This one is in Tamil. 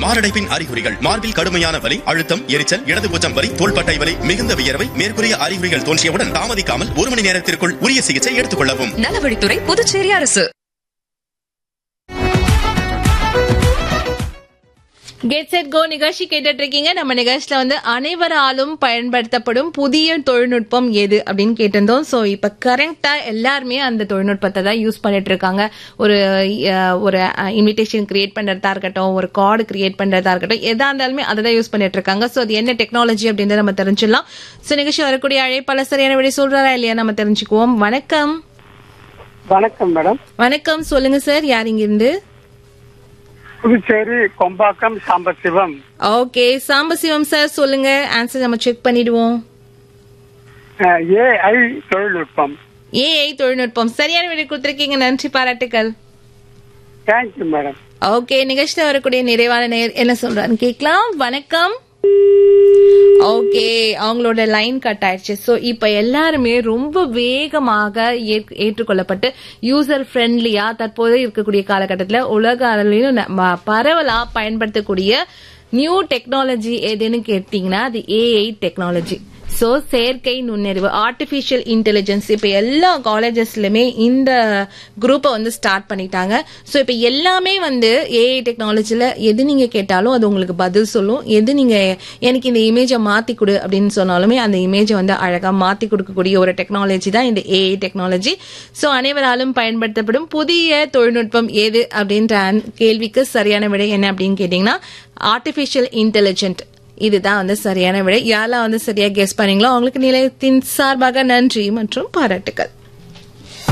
மாரடைப்பின் அறிகுறிகள் மார்பில் கடுமையான வலி அழுத்தம் எரிச்சல் இடது பூச்சம் வலி தோள்பட்டை வலி மிகுந்த வியர்வை மேற்கூறிய அறிகுறிகள் தோன்றியவுடன் தாமதிக்காமல் ஒரு மணி நேரத்திற்குள் உரிய சிகிச்சை எடுத்துக் கொள்ளவும் நலவழித்துறை புதுச்சேரி அரசு கெட் செட் கோ நிகழ்ச்சி கேட்டுட்டு இருக்கீங்க நம்ம நிகழ்ச்சியில வந்து அனைவராலும் பயன்படுத்தப்படும் புதிய தொழில்நுட்பம் எது அப்படின்னு கேட்டிருந்தோம் சோ இப்ப கரெக்டா எல்லாருமே அந்த தொழில்நுட்பத்தை தான் யூஸ் பண்ணிட்டு இருக்காங்க ஒரு அஹ், ஒரு இன்விடேஷன் கிரியேட் பண்றதா இருக்கட்டும் ஒரு கார்டு கிரியேட் பண்றதா இருக்கட்டும் எதா இருந்தாலுமே அதை தான் யூஸ் பண்ணிட்டு இருக்காங்க சோ அது என்ன டெக்னாலஜி அப்படின்றத நம்ம தெரிஞ்சிடலாம் சோ நிகழ்ச்சி வரக்கூடிய அழைப்பாளர் சரியான விடை சொல்றாரா இல்லையா நம்ம தெரிஞ்சுக்குவோம் வணக்கம் வணக்கம் மேடம் வணக்கம் சொல்லுங்க சார் யார் இங்க இருந்து புதுச்சேரி கொம்பாக்கம் சாம்பசிவம் ஓகே சாம்பசிவம் சார் சொல்லுங்க ஆன்சர் நம்ம செக் பண்ணிடுவோம் ஏஐ தொழில்நுட்பம் ஏஐ தொழில்நுட்பம் சரியான விடை கொடுத்திருக்கீங்க நன்றி பாராட்டுக்கள் தேங்க்யூ மேடம் ஓகே நிகழ்ச்சியில் வரக்கூடிய நிறைவான நேர் என்ன சொல்றாருன்னு கேட்கலாம் வணக்கம் ஓகே அவங்களோட லைன் கட் ஆயிடுச்சு ஸோ இப்போ எல்லாருமே ரொம்ப வேகமாக ஏற்க- ஏற்றுக்கொள்ளப்பட்டு யூசர் ஃப்ரெண்ட்லியா தற்போது இருக்கக்கூடிய காலகட்டத்தில் உலக அளவிலும் ந- ம- பரவலா பயன்படுத்தக்கூடிய நியூ டெக்னாலஜி எதுன்னு கேட்டீங்கன்னா அது ஏஐ டெக்னாலஜி ஸோ செயற்கை நுண்ணறிவு ஆர்டிஃபிஷியல் இன்டெலிஜென்ஸ் இப்போ எல்லா காலேஜஸ்லையுமே இந்த குரூப்பை வந்து ஸ்டார்ட் பண்ணிட்டாங்க ஸோ இப்போ எல்லாமே வந்து ஏஐ டெக்னாலஜியில் எது நீங்கள் கேட்டாலும் அது உங்களுக்கு பதில் சொல்லும் எது நீங்கள் எனக்கு இந்த இமேஜை மாற்றி கொடு அப்படின்னு சொன்னாலுமே அந்த இமேஜை வந்து அழகாக மாற்றி கொடுக்கக்கூடிய ஒரு டெக்னாலஜி தான் இந்த ஏஐ டெக்னாலஜி ஸோ அனைவராலும் பயன்படுத்தப்படும் புதிய தொழில்நுட்பம் எது அப்படின்ற an- கேள்விக்கு சரியான விடை என்ன அப்படின்னு கேட்டிங்கன்னா ஆர்டிஃபிஷியல் இன்டெலிஜென்ட் இதுதான் வந்து சரியான விடை யாரெல்லாம் வந்து சரியா கெஸ் பண்ணீங்களோ அவங்களுக்கு நிலையத்தின் சார்பாக நன்றி மற்றும் பாராட்டுக்கள்